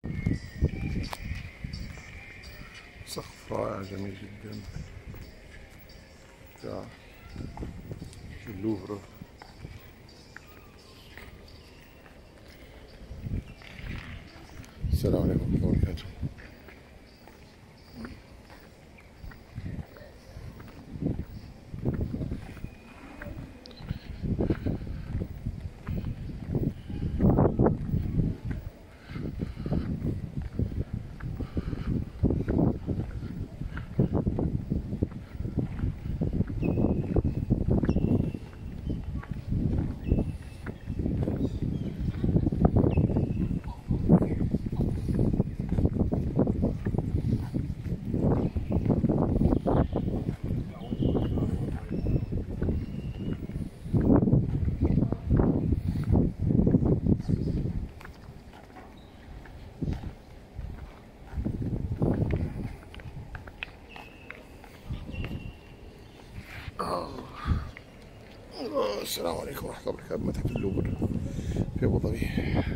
سقف رائع جميل جدا بتاع اللوفر السلام عليكم ورحمة الله وبركاته السلام عليكم ورحمة الله وبركاته متحف اللوفر في أبو ظبي